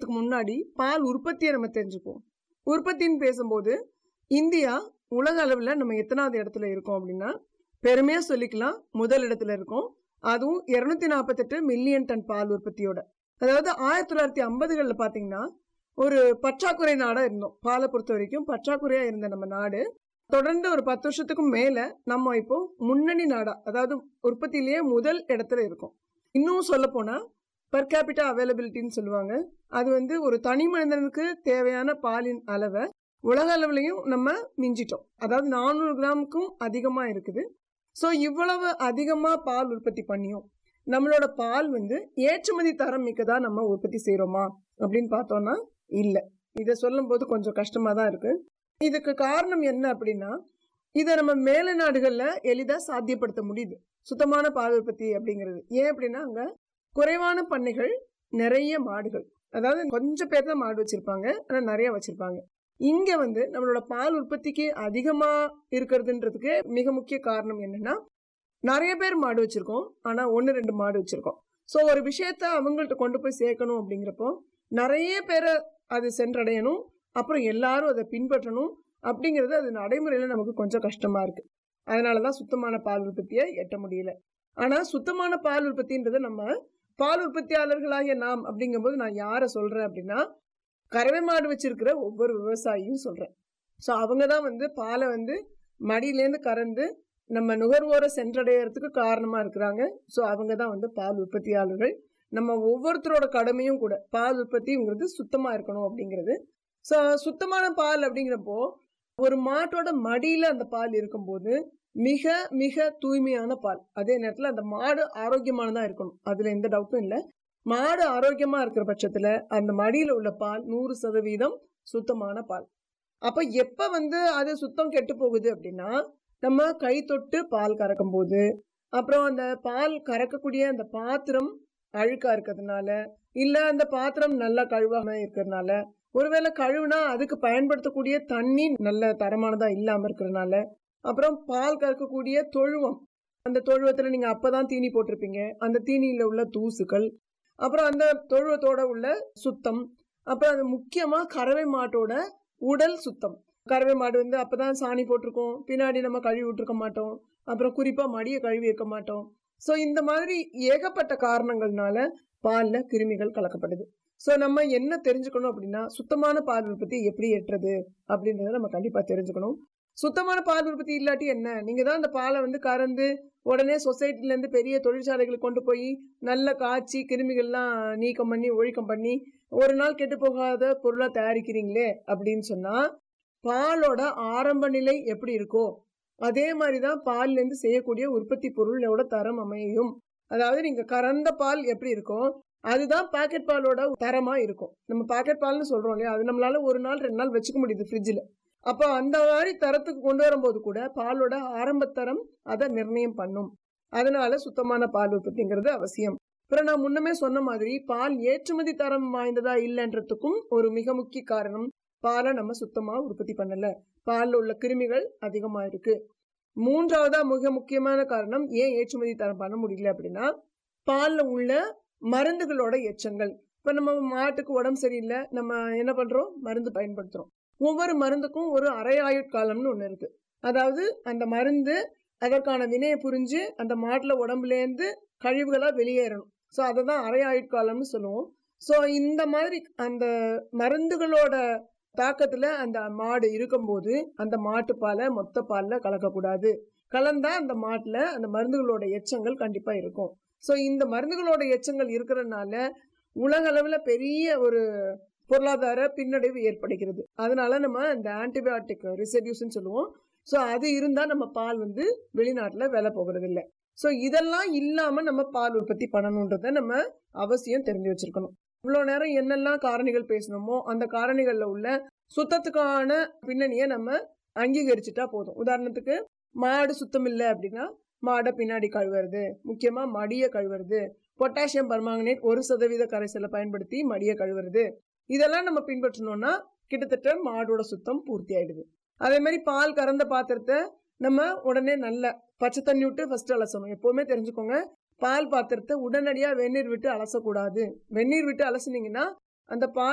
போறதுக்கு முன்னாடி பால் உற்பத்தியை நம்ம தெரிஞ்சுக்குவோம் உற்பத்தின்னு பேசும்போது இந்தியா உலக அளவுல நம்ம எத்தனாவது இடத்துல இருக்கோம் அப்படின்னா பெருமையா சொல்லிக்கலாம் முதல் இடத்துல இருக்கோம் அதுவும் இருநூத்தி நாற்பத்தெட்டு மில்லியன் டன் பால் உற்பத்தியோட அதாவது ஆயிரத்தி தொள்ளாயிரத்தி ஐம்பதுகள்ல பாத்தீங்கன்னா ஒரு பற்றாக்குறை நாடா இருந்தோம் பாலை பொறுத்த வரைக்கும் பற்றாக்குறையா இருந்த நம்ம நாடு தொடர்ந்து ஒரு பத்து வருஷத்துக்கும் மேல நம்ம இப்போ முன்னணி நாடா அதாவது உற்பத்தியிலேயே முதல் இடத்துல இருக்கோம் இன்னும் சொல்ல போனா பர் கேபிட்டா அவைலபிலிட்டின்னு சொல்லுவாங்க அது வந்து ஒரு தனி மனிதனுக்கு தேவையான பாலின் அளவை உலக அளவுலையும் நம்ம மிஞ்சிட்டோம் அதாவது நானூறு கிராமுக்கும் அதிகமா இருக்குது ஸோ இவ்வளவு அதிகமா பால் உற்பத்தி பண்ணியும் நம்மளோட பால் வந்து ஏற்றுமதி தரம் மிக்கதா நம்ம உற்பத்தி செய்றோமா அப்படின்னு பார்த்தோம்னா இல்லை இதை சொல்லும்போது கொஞ்சம் கஷ்டமா தான் இருக்கு இதுக்கு காரணம் என்ன அப்படின்னா இதை நம்ம மேல நாடுகள்ல எளிதா சாத்தியப்படுத்த முடியுது சுத்தமான பால் உற்பத்தி அப்படிங்கிறது ஏன் அப்படின்னா அங்க குறைவான பண்ணைகள் நிறைய மாடுகள் அதாவது கொஞ்சம் பேர் தான் மாடு வச்சிருப்பாங்க ஆனா நிறைய வச்சிருப்பாங்க இங்க வந்து நம்மளோட பால் உற்பத்திக்கு அதிகமா இருக்கிறதுன்றதுக்கு மிக முக்கிய காரணம் என்னன்னா நிறைய பேர் மாடு வச்சிருக்கோம் ஆனா ஒன்னு ரெண்டு மாடு வச்சிருக்கோம் ஸோ ஒரு விஷயத்த அவங்கள்ட்ட கொண்டு போய் சேர்க்கணும் அப்படிங்கிறப்போ நிறைய பேரை அது சென்றடையணும் அப்புறம் எல்லாரும் அதை பின்பற்றணும் அப்படிங்கிறது அது நடைமுறையில் நமக்கு கொஞ்சம் கஷ்டமா இருக்கு அதனால தான் சுத்தமான பால் உற்பத்தியை எட்ட முடியல ஆனா சுத்தமான பால் உற்பத்தின்றதை நம்ம பால் உற்பத்தியாளர்களாகிய நாம் அப்படிங்கும்போது நான் யாரை சொல்றேன் அப்படின்னா கறவை மாடு வச்சிருக்கிற ஒவ்வொரு விவசாயியும் சொல்றேன் ஸோ அவங்க தான் வந்து பாலை வந்து மடியிலேருந்து கறந்து நம்ம நுகர்வோரை சென்றடையறதுக்கு காரணமா இருக்கிறாங்க ஸோ அவங்க தான் வந்து பால் உற்பத்தியாளர்கள் நம்ம ஒவ்வொருத்தரோட கடமையும் கூட பால் உற்பத்திங்கிறது சுத்தமா இருக்கணும் அப்படிங்கிறது ஸோ சுத்தமான பால் அப்படிங்கிறப்போ ஒரு மாட்டோட மடியில அந்த பால் இருக்கும்போது மிக மிக தூய்மையான பால் அதே நேரத்தில் அந்த மாடு ஆரோக்கியமானதா இருக்கணும் அதுல எந்த டவுட்டும் இல்லை மாடு ஆரோக்கியமா இருக்கிற பட்சத்துல அந்த மடியில உள்ள பால் நூறு சதவீதம் சுத்தமான பால் அப்ப எப்ப வந்து அது சுத்தம் கெட்டு போகுது அப்படின்னா நம்ம கை தொட்டு பால் கறக்கும் போது அப்புறம் அந்த பால் கறக்கக்கூடிய அந்த பாத்திரம் அழுக்கா இருக்கிறதுனால இல்ல அந்த பாத்திரம் நல்லா கழுவாம இருக்கிறதுனால ஒருவேளை கழுவுனா அதுக்கு பயன்படுத்தக்கூடிய தண்ணி நல்ல தரமானதா இல்லாம இருக்கிறதுனால அப்புறம் பால் கறக்கக்கூடிய தொழுவம் அந்த தொழுவத்துல நீங்க அப்பதான் தீனி போட்டிருப்பீங்க அந்த தீனியில உள்ள தூசுகள் அப்புறம் அந்த தொழுவத்தோட உள்ள சுத்தம் அப்புறம் அது முக்கியமா கறவை மாட்டோட உடல் சுத்தம் கறவை மாடு வந்து அப்பதான் சாணி போட்டிருக்கோம் பின்னாடி நம்ம கழுவி விட்டுருக்க மாட்டோம் அப்புறம் குறிப்பா மடியை கழுவி வைக்க மாட்டோம் ஸோ இந்த மாதிரி ஏகப்பட்ட காரணங்கள்னால பால்ல கிருமிகள் கலக்கப்படுது ஸோ நம்ம என்ன தெரிஞ்சுக்கணும் அப்படின்னா சுத்தமான பால் உற்பத்தி எப்படி எட்டுறது அப்படின்றத நம்ம கண்டிப்பா தெரிஞ்சுக்கணும் சுத்தமான பால் உற்பத்தி இல்லாட்டி என்ன நீங்க தான் அந்த பாலை வந்து கறந்து உடனே சொசைட்டில இருந்து பெரிய தொழிற்சாலைகளுக்கு கொண்டு போய் நல்ல காய்ச்சி கிருமிகள்லாம் நீக்கம் பண்ணி ஒழிக்கம் பண்ணி ஒரு நாள் கெட்டு போகாத பொருளா தயாரிக்கிறீங்களே அப்படின்னு சொன்னா பாலோட ஆரம்ப நிலை எப்படி இருக்கோ அதே மாதிரிதான் பால்ல இருந்து செய்யக்கூடிய உற்பத்தி பொருளோட தரம் அமையும் அதாவது நீங்க கறந்த பால் எப்படி இருக்கும் அதுதான் பாக்கெட் பாலோட தரமா இருக்கும் நம்ம பாக்கெட் பால்னு சொல்றோம் இல்லையா அது நம்மளால ஒரு நாள் ரெண்டு நாள் வச்சுக்க முடியுது ஃப்ரிட்ஜில் அப்போ அந்த மாதிரி தரத்துக்கு கொண்டு வரும்போது கூட பாலோட ஆரம்ப தரம் அதை நிர்ணயம் பண்ணும் அதனால சுத்தமான பால் உற்பத்திங்கிறது அவசியம் அப்புறம் நான் முன்னமே சொன்ன மாதிரி பால் ஏற்றுமதி தரம் வாய்ந்ததா இல்லைன்றதுக்கும் ஒரு மிக முக்கிய காரணம் பாலை நம்ம சுத்தமா உற்பத்தி பண்ணல பால்ல உள்ள கிருமிகள் அதிகமா இருக்கு மூன்றாவதா மிக முக்கியமான காரணம் ஏன் ஏற்றுமதி தரம் பண்ண முடியல அப்படின்னா பால்ல உள்ள மருந்துகளோட எச்சங்கள் இப்ப நம்ம மாட்டுக்கு உடம்பு சரியில்லை நம்ம என்ன பண்றோம் மருந்து பயன்படுத்துறோம் ஒவ்வொரு மருந்துக்கும் ஒரு அரை ஆயுட்காலம்னு ஒன்று இருக்கு அதாவது அந்த மருந்து அதற்கான வினையை புரிஞ்சு அந்த மாட்டுல உடம்புலேருந்து கழிவுகளா வெளியேறணும் ஸோ அதை தான் அரை ஆயுட்காலம்னு சொல்லுவோம் ஸோ இந்த மாதிரி அந்த மருந்துகளோட தாக்கத்துல அந்த மாடு இருக்கும்போது அந்த மாட்டு பாலை மொத்த பால்ல கலக்கக்கூடாது கலந்தா அந்த மாட்டுல அந்த மருந்துகளோட எச்சங்கள் கண்டிப்பா இருக்கும் ஸோ இந்த மருந்துகளோட எச்சங்கள் இருக்கிறதுனால உலக அளவுல பெரிய ஒரு பொருளாதார பின்னடைவு ஏற்படுகிறது அதனால நம்ம இந்த ஆன்டிபயோட்டிக் ரிசடியூஸ்ன்னு சொல்லுவோம் ஸோ அது இருந்தா நம்ம பால் வந்து வெளிநாட்டுல விலை போகிறது இல்லை ஸோ இதெல்லாம் இல்லாம நம்ம பால் உற்பத்தி பண்ணணுன்றத நம்ம அவசியம் தெரிஞ்சு வச்சிருக்கணும் இவ்வளோ நேரம் என்னெல்லாம் காரணிகள் பேசணுமோ அந்த காரணிகள்ல உள்ள சுத்தத்துக்கான பின்னணியை நம்ம அங்கீகரிச்சுட்டா போதும் உதாரணத்துக்கு மாடு சுத்தம் இல்லை அப்படின்னா மாடை பின்னாடி கழுவுறது முக்கியமா மடியை கழுவுறது பொட்டாசியம் பர்மாங்கனேட் ஒரு சதவீத கரைசலை பயன்படுத்தி மடியை கழுவுறது இதெல்லாம் நம்ம பின்பற்றணும்னா கிட்டத்தட்ட மாடோட சுத்தம் பூர்த்தி ஆயிடுது அதே மாதிரி பால் கறந்த பாத்திரத்தை நம்ம உடனே நல்ல பச்சை தண்ணி விட்டு ஃபர்ஸ்ட் அலசணும் எப்பவுமே தெரிஞ்சுக்கோங்க பால் பாத்திரத்தை உடனடியா வெந்நீர் விட்டு அலசக்கூடாது வெந்நீர் விட்டு அலசுனீங்கன்னா அந்த பால்